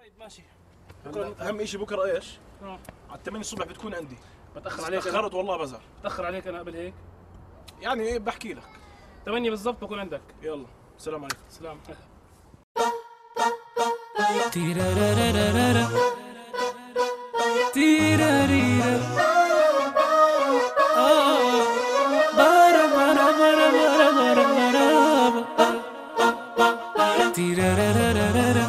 طيب ماشي هلا اهم شيء بكره ايش؟ اه على 8 الصبح بتكون عندي بتاخر عليك انا تاخرت والله بزعل بتاخر عليك انا قبل هيك يعني ايه بحكي لك 8 بالضبط بكون عندك يلا السلام عليكم سلام تيرارارارارا. تيراريرا. آه. بارا بارا بارا بارا بارا بارا. تيرارارارارا.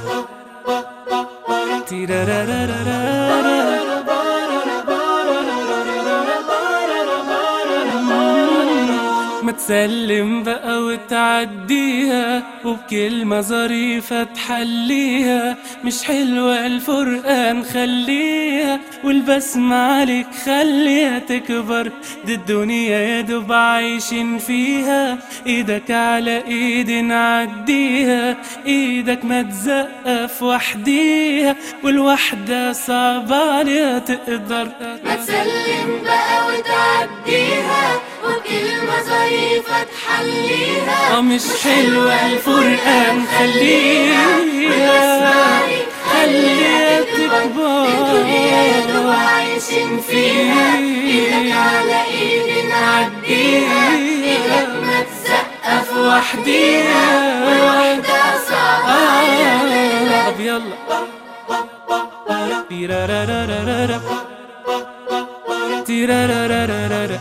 تيرارارارارا. ما تسلم بقى وتعديها وبكلمة ظريفة تحليها مش حلوة الفرقة نخليها والبسمة عليك خليها تكبر دي الدنيا يا دوب عايشين فيها ايدك على ايدي نعديها ايدك ما تزقف وحديها والوحدة صعبة عليها تقدر ما تسلم بقى وتعديها وكلمة ظريفة تحليها اه مش حلوة الفرقة نخليها خليها الدنيا دوب تكبر عايشين فيها ايدك على ايدي نعديها ايدك ما تسقف وحديها والوحدة صعبة آه، طب يلا تيرارارارارا. تيرارارارارا.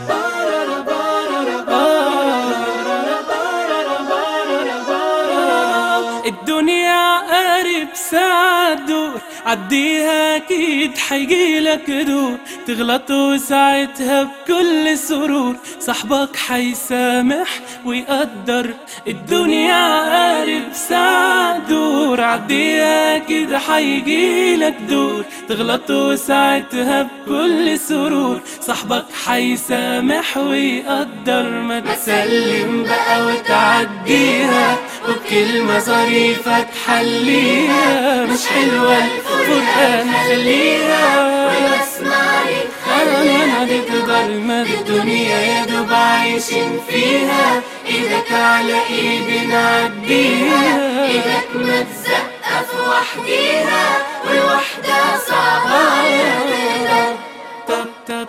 آه. الدنيا قارب ساعة دور عديها اكيد حيجيلك دور تغلط وساعتها بكل سرور صاحبك حيسامح ويقدر الدنيا قارب ساعة دور عديها كده حيجيلك دور تغلط وساعتها بكل سرور صاحبك حيسامح ويقدر ما تسلم بقى وتعديها وبكلمة ظريفة تحليها مش حلوة الفرقة نخليها واسمع لك خلينا تقدر ما الدنيا يا دوب عايشين فيها ايدك على ايدي نعديها ايدك ما تزقف وحديها والوحدة صعبة على تقدر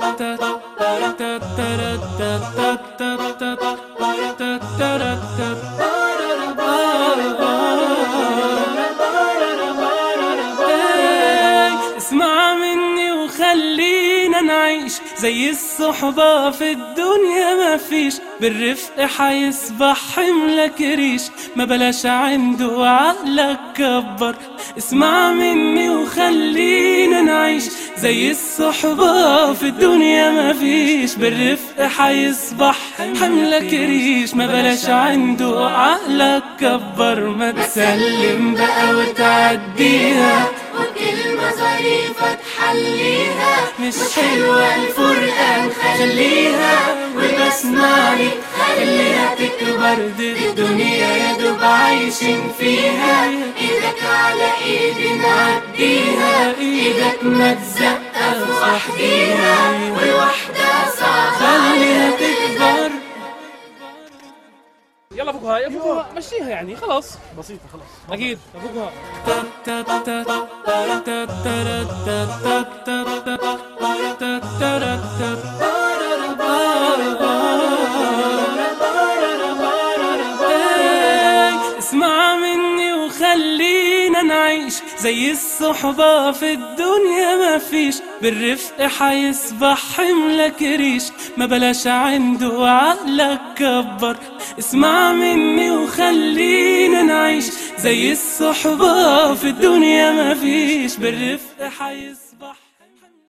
اسمع مني وخلينا نعيش زي الصحبة في الدنيا ما فيش بالرفق حيصبح حملك ريش ما بلاش عنده عقلك كبر اسمع مني وخلينا نعيش زي الصحبة في الدنيا ما فيش بالرفق حيصبح حملك ريش ما بلاش عنده عقلك كبر ما تسلم بقى وتعديها وكلمة ظريفة تحليها مش حلوة الفرقة نخليها وبسمع لك خليها تكبر دي الدنيا يا دوب عايشين فيها ايدك على ايدي نعديها ايدك ما تزقف وحديها والوحدة صعبة خليها تكبر يلا فوقها يا فوقها مشيها يعني خلاص بسيطه خلاص اكيد فوقها اسمع مني وخلينا نعيش زي الصحبة في الدنيا ما فيش بالرفق حيصبح حملك ريش ما بلاش عنده عقلك كبر اسمع مني وخلينا نعيش زي الصحبة في الدنيا ما فيش بالرفق حيصبح